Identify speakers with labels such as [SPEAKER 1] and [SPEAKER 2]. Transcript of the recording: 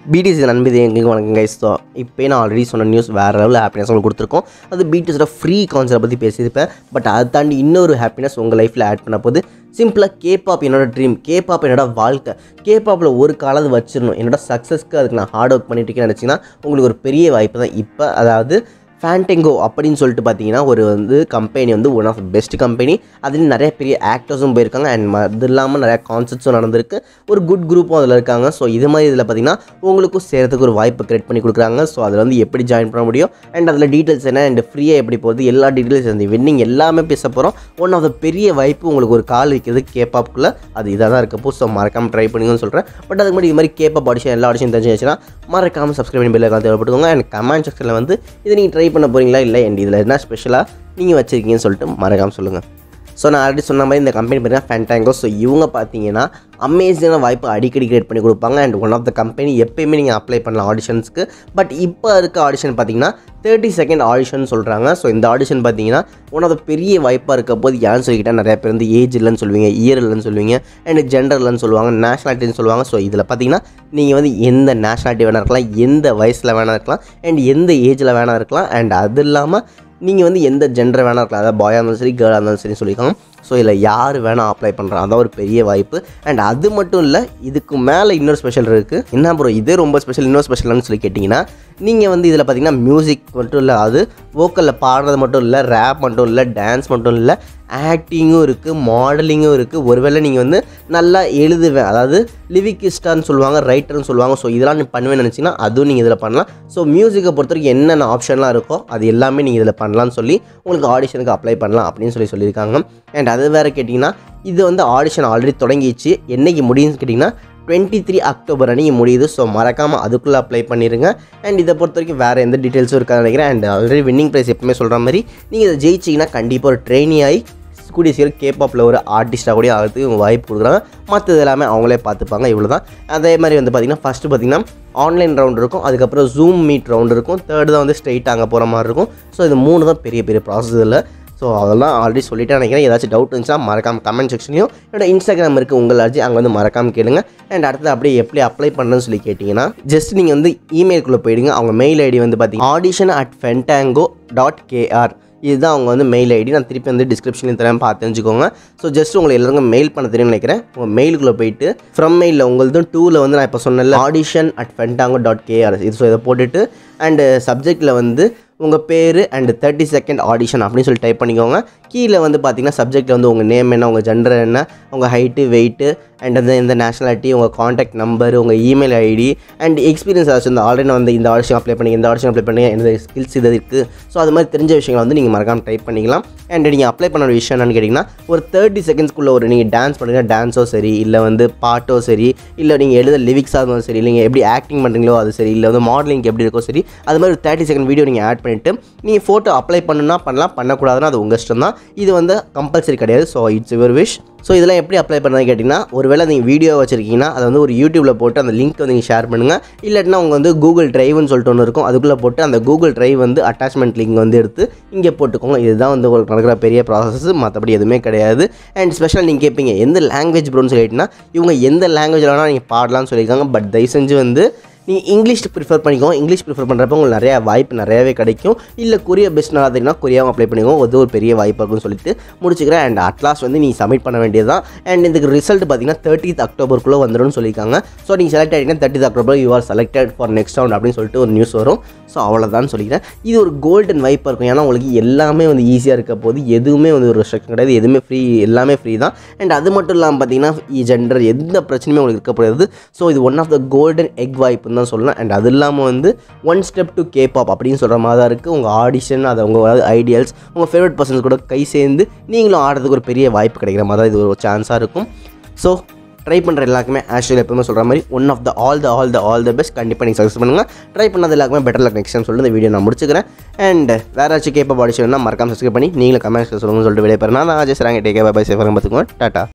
[SPEAKER 1] BDC நண்பதி எங்களுக்கு வணக்கம் guys so இப்போ நான் ஆல்ரெடி சொன்ன நியூஸ் வேறு லெவலில் ஹாப்பினஸ் உங்களுக்கு கொடுத்துருக்கோம் அது பிடிஎஸோட ஃப்ரீ கான்செப்ட் பற்றி பேசியிருப்பேன் பட் அதை தாண்டி இன்னொரு ஹாப்பினஸ் உங்கள் லைஃப்பில் ஆட் பண்ண போது சிம்பிளாக கேபாப் என்னோட ட்ரீம் கேபாப் என்னோட வாழ்க்கை கேபாப்பில் ஒரு காலது வச்சிடணும் என்னோட சக்ஸஸ்க்கு அதுக்கு நான் ஹார்ட் ஒர்க் பண்ணிட்டு இருக்கேன்னு நினச்சிங்கன்னா உங்களுக்கு ஒரு பெரிய வாய்ப்பு தான் இப்போ அதாவது ஃபேண்டெங்கோ அப்படின்னு சொல்லிட்டு பார்த்தீங்கன்னா ஒரு வந்து கம்பெனி வந்து ஒன் ஆஃப் பெஸ்ட் கம்பெனி அதுலேயும் நிறைய பெரிய ஆக்டர்ஸும் போயிருக்காங்க அண்ட் அது இல்லாமல் நிறைய கான்செப்ட்ஸும் நடந்திருக்கு ஒரு குட் குரூப்பும் அதில் இருக்காங்க ஸோ இது மாதிரி இதில் பார்த்தீங்கன்னா உங்களுக்கும் சேரத்துக்கு ஒரு வாய்ப்பு கிரியேட் பண்ணி கொடுக்குறாங்க ஸோ அதில் வந்து எப்படி ஜாயின் பண்ண முடியும் அண்ட் அதில் டீட்டெயில்ஸ் என்ன அண்ட் ஃப்ரீயாக எப்படி போகுது எல்லா டீட்டெயில்ஸ் அந்த வின்னிங் எல்லாமே பேச போகிறோம் ஒன் ஆஃப் த பெரிய வாய்ப்பு உங்களுக்கு ஒரு கால் வைக்கிறது கேப்பாப்புக்குள்ளே அது இதாக தான் இருக்கப்போ ஸோ மறக்காமல் ட்ரை பண்ணுங்கன்னு சொல்கிறேன் பட் அதுக்கு முன்னாடி இது மாதிரி கேப்பாப் ஆடிஷன் எல்லா ஆடிஷன் தெரிஞ்சுச்சுன்னா மறக்காமல் சப்ஸ்கிரைப் பண்ணி பெல்லை தேவைப்படுத்துங்க அண்ட் கமெண்ட் செக்ஷனில் வந்து இதை நீங்கள் ட்ரை பண்ண போகிறீங்களா இல்லை அண்ட் இதில் என்ன ஸ்பெஷலாக நீங்கள் வச்சுருக்கீங்கன்னு சொல்லிட்டு மறக்காமல் சொல்லுங்கள் ஸோ நான் ஆல்ரெடி சொன்ன மாதிரி இந்த கம்பெனி பார்த்தீங்கன்னா ஃபேண்டாங்கோ ஸோ இவங்க பார்த்தீங்கன்னா அமேசிங்கான வாய்ப்பு அடிக்கடி கிரியேட் பண்ணி கொடுப்பாங்க and one of the company எப்பயுமே நீங்கள் அப்ளை பண்ணலாம் ஆடிஷன்ஸ்க்கு பட் இப்போ இருக்க ஆடிஷன் பார்த்தீங்கன்னா தேர்ட்டி செகண்ட் ஆடிஷன் சொல்கிறாங்க ஸோ இந்த ஆடிஷன் பார்த்தீங்கன்னா ஒன் ஆஃப் த பெரிய வாய்ப்பாக இருக்க போது ஏன்னு சொல்லிக்கிட்டால் நிறைய பேர் வந்து ஏஜ் இல்லைன்னு சொல்லுவீங்க இயர் இல்லைன்னு சொல்லுவீங்க அண்ட் ஜெண்டர் இல்லைன்னு சொல்லுவாங்க நேஷனாலிட்டின்னு சொல்லுவாங்க ஸோ இதில் பார்த்தீங்கன்னா நீங்கள் வந்து எந்த நேஷனாலிட்டி வேணா இருக்கலாம் எந்த வயசில் வேணா இருக்கலாம் அண்ட் எந்த ஏஜில் வேணா இருக்கலாம் அண்ட் அது இல்லாமல் நீங்கள் வந்து எந்த ஜெண்டர் வேணா இருக்கலாம் அதாவது பாயாக இருந்தாலும் சரி கேர்ளாக இருந்தாலும் சரி சொல்லியிருக்காங்க ஸோ இதில் யார் வேணால் அப்ளை பண்ணுறாங்க அதான் ஒரு பெரிய வாய்ப்பு அண்ட் அது மட்டும் இல்லை இதுக்கு மேலே இன்னொரு ஸ்பெஷல் இருக்குது என்ன ப்ரோ இதே ரொம்ப ஸ்பெஷல் இன்னொரு ஸ்பெஷல்னு சொல்லி கேட்டிங்கன்னா நீங்கள் வந்து இதில் பார்த்தீங்கன்னா மியூசிக் மட்டும் இல்லை அது வோக்கலில் பாடுறது மட்டும் இல்லை ரேப் மட்டும் இல்லை டான்ஸ் மட்டும் இல்லை ஆக்டிங்கும் இருக்குது மாடலிங்கும் இருக்குது ஒருவேளை நீங்கள் வந்து நல்லா எழுதுவேன் அதாவது லிவிக்கிஸ்டான்னு சொல்லுவாங்க ரைட்டர்னு சொல்லுவாங்க ஸோ இதெல்லாம் நீ பண்ணுவேன்னு நினச்சிங்கன்னா அதுவும் நீங்கள் இதில் பண்ணலாம் ஸோ மியூசிக்கை பொறுத்த வரைக்கும் என்னென்ன ஆப்ஷன்லாம் இருக்கோ அது எல்லாமே நீங்கள் இதில் பண்ணலாம்னு சொல்லி உங்களுக்கு ஆடிஷனுக்கு அப்ளை பண்ணலாம் அப்படின்னு சொல்லி சொல்லியிருக்காங்க அண்ட் அது வேறு கேட்டிங்கன்னா இது வந்து ஆடிஷன் ஆல்ரெடி தொடங்கிச்சு என்னைக்கு முடியும்னு கேட்டிங்கன்னா டுவெண்ட்டி த்ரீ அக்டோபர் அன்றைக்கி முடியுது ஸோ மறக்காமல் அதுக்குள்ளே அப்ளை பண்ணிடுங்க அண்ட் இதை பொறுத்த வரைக்கும் வேறு எந்த டீட்டெயில்ஸும் இருக்காது நினைக்கிறேன் அண்ட் ஆல்ரெடி வின்னிங் ப்ரைஸ் எப்பவுமே சொல்கிற மாதிரி நீங்கள் இதை ஜெயிச்சிங்கன்னா கண்டிப்பாக ஒரு ட்ரெயினி ஆகி கூடிய சீக்கிரம் கேப்பாப்பில் ஒரு ஆர்டிஸ்ட்டாக கூட ஆகிறதுக்கு இவங்க வாய்ப்பு கொடுக்குறாங்க மற்றது எல்லாமே அவங்களே பார்த்துப்பாங்க இவ்வளோ தான் அதே மாதிரி வந்து பார்த்திங்கன்னா ஃபஸ்ட்டு பார்த்திங்கன்னா ஆன்லைன் ரவுண்ட் இருக்கும் அதுக்கப்புறம் ஜூம் மீட் ரவுண்ட் இருக்கும் தேர்டு தான் வந்து ஸ்ட்ரைட் அங்கே போகிற மாதிரி இருக்கும் ஸோ இது மூணு தான் பெரிய பெரிய ப்ராசஸ் இல்லை ஸோ அதெல்லாம் ஆல்ரெடி சொல்லிட்டு நினைக்கிறேன் ஏதாச்சும் டவுட் இருந்துச்சுன்னா மறக்காமல் கமெண்ட் செக்ஷனையும் என்னோட இன்ஸ்டாகிராம் இருக்குது உங்கள் அர்ஜி அங்கே வந்து மறக்காமல் கேளுங்க அண்ட் அடுத்தது அப்படியே எப்படி அப்ளை பண்ணுறதுன்னு சொல்லி கேட்டிங்கன்னா ஜஸ்ட் நீங்கள் வந்து இமெயிலுக்குள்ளே போயிடுங்க அவங்க மெயில் ஐடி வந்து பார்த்தீங்கன்னா audition at Fentango dot KR இதுதான் அவங்க வந்து மெயில் ஐடி நான் திருப்பி வந்து டிஸ்கிரிப்ஷனில் தரேன் பார்த்து தெரிஞ்சுக்கோங்க ஸோ ஜஸ்ட் உங்களை எல்லாருக்கும் மெயில் பண்ண தெரியும்னு நினைக்கிறேன் உங்கள் மெயிலுக்குள்ளே போயிட்டு ஃப்ரம் மெயிலில் உங்களது டூவில் வந்து நான் இப்போ சொன்னல audition at Fentango dot KR இது ஸோ இதை போட்டுட்டு அண்டு சப்ஜெக்டில் வந்து உங்கள் பேர் அண்ட் தேர்ட்டி செகண்ட் ஆடிஷன் அப்படின்னு சொல்லி டைப் பண்ணிக்கோங்க கீழே வந்து பார்த்தீங்கன்னா சப்ஜெக்ட்டில் வந்து உங்கள் நேம் என்ன உங்கள் ஜெண்டர் என்ன உங்கள் ஹைட்டு வெயிட்டு அண்ட் வந்து இந்த நேஷனாலிட்டி உங்கள் காண்டாக்ட் நம்பர் உங்கள் இமெயில் ஐடி அண்ட் எக்ஸ்பீரியன்ஸ் ஆச்சு இந்த ஆல்ரெடி நான் வந்து இந்த ஆடிஷன் அப்ளை பண்ணி இந்த ஆடிஷன் அப்ளை பண்ணி எந்த ஸ்கில்ஸ் இது இருக்குது ஸோ அது மாதிரி தெரிஞ்ச விஷயங்களை வந்து நீங்கள் மறக்காமல் டைப் பண்ணிக்கலாம் அண்ட் நீங்கள் அப்ளை பண்ண விஷயம் என்னன்னு கேட்டிங்கன்னா ஒரு தேர்ட்டி செகண்ட்ஸ்க்குள்ளே ஒரு நீங்கள் டான்ஸ் பண்ணுறீங்க டான்ஸோ சரி இல்லை வந்து பாட்டோ சரி இல்லை நீங்கள் எழுத லிரிக்ஸாக இருந்தாலும் சரி இல்லைங்க எப்படி ஆக்டிங் பண்ணுறீங்களோ அது சரி இல்லை வந்து மாடலிங் எப்படி இருக்கோ சரி அது மாதிரி ஒரு தேர்ட்டி செகண்ட் வீடியோ நீங்கள் ஆட் பண்ணிவிட்டு நீங்கள் ஃபோட்டோ அப்ளை பண்ணுன்னா பண்ணலாம் பண்ணக்கூடாதுன்னா அது உங்கள் இஷ்டம் தான் இது வந்து கம்பல்சரி கிடையாது so it's your wish so இதெல்லாம் எப்படி அப்ளை பண்ணுறது கேட்டிங்கன்னா ஒருவேளை நீங்கள் வீடியோ வச்சுருக்கீங்கன்னா அதை வந்து ஒரு யூடியூப்பில் போட்டு அந்த லிங்க் வந்து நீங்கள் ஷேர் பண்ணுங்கள் இல்லாட்டினா உங்கள் வந்து கூகுள் ட்ரைவ்னு சொல்லிட்டு ஒன்று இருக்கும் அதுக்குள்ளே போட்டு அந்த கூகுள் ட்ரைவ் வந்து அட்டாச்மெண்ட் லிங்க் வந்து எடுத்து இங்கே போட்டுக்கோங்க இதுதான் வந்து உங்களுக்கு நடக்கிற பெரிய ப்ராசஸ் மற்றபடி எதுவுமே கிடையாது அண்ட் ஸ்பெஷல் நீங்கள் கேட்பீங்க எந்த லாங்குவேஜ் ப்ரோன்னு சொல்லிட்டுனா இவங்க எந்த லாங்குவேஜில் வேணால் நீங்கள் பாடலாம்னு சொல்லியிருக்காங்க பட் தயவு செஞ்சு வந்து நீங்கள் இங்கிலீஷ் ப்ரிஃபர் பண்ணிக்கோங்க இங்கிலீஷ் ப்ரிஃபர் பண்ணுறப்ப உங்களுக்கு நிறையா வாய்ப்பு நிறையாவே கிடைக்கும் இல்லை கொரியா பெஸ்ட் நல்லா தெரியும்னா கொரியாவும் அப்ளை பண்ணிக்கோங்க அது ஒரு பெரிய வாய்ப்பு இருக்குன்னு சொல்லிட்டு முடிச்சுக்கிறேன் அண்ட் அட்லாஸ்ட் வந்து நீங்கள் சப்மிட் பண்ண வேண்டியது தான் அண்ட் இதுக்கு ரிசல்ட் பார்த்தீங்கன்னா தேர்ட்டித் அக்டோபருக்குள்ளே வந்துடும்னு சொல்லியிருக்காங்க ஸோ நீங்கள் செலக்ட் ஆகிட்டீங்கன்னா thirtieth October you are selected for next round அப்படின்னு சொல்லிட்டு ஒரு நியூஸ் வரும் ஸோ அவ்வளோதான் சொல்லிக்கிறேன் இது ஒரு கோல்டன் வாய்ப்பாக இருக்கும் ஏன்னா உங்களுக்கு எல்லாமே வந்து ஈஸியாக இருக்க போது எதுவுமே வந்து ஒரு ரெஸ்ட்ரிக்ஷன் கிடையாது எதுவுமே ஃப்ரீ எல்லாமே ஃப்ரீ தான் அண்ட் அது மட்டும் இல்லாமல் பார்த்தீங்கன்னா ஜெண்டர் எந்த பிரச்சனையுமே உங்களுக்கு இருக்க போகிறது ஸோ இது one of the golden egg வாய்ப்புன்னு தான் சொல்லலாம் அண்ட் அது இல்லாமல் வந்து ஒன் ஸ்டெப் டு கேபாப் அப்படின்னு சொல்கிற மாதிரி தான் இருக்குது உங்கள் ஆடிஷன் அதை உங்கள் அதாவது ஐடியல்ஸ் உங்கள் ஃபேவரட் பர்சன்ஸ் கூட கை சேர்ந்து நீங்களும் ஆடுறதுக்கு ஒரு பெரிய வாய்ப்பு கிடைக்கிற மாதிரி தான் இது ஒரு சான்ஸாக இருக்கும் ஸோ ட்ரை பண்ணுற எல்லாருக்குமே ஆக்சுவலி எப்பவுமே சொல்கிற மாதிரி one of the all the all the all the best கண்டிப்பாக நீங்கள் சக்ஸஸ் பண்ணுங்கள் ட்ரை பண்ணது எல்லாருக்குமே பெட்டர் லக் நெக்ஸ்ட் சொல்லிட்டு இந்த வீடியோ நான் முடிச்சுக்கிறேன் அண்ட் வேறு ஏதாச்சும் கேப்ப பாடி ஷோனா மறக்காம சப்ஸ்கிரைப் பண்ணி நீங்களும் கமெண்ட்ஸ் சொல்லுங்கன்னு சொல்லிட்டு வெளியே போகிறேன் நான் அஜய் சராங்க டேக்கே பை சேஃபாக பார்த்துக்கோங்க டாட்டா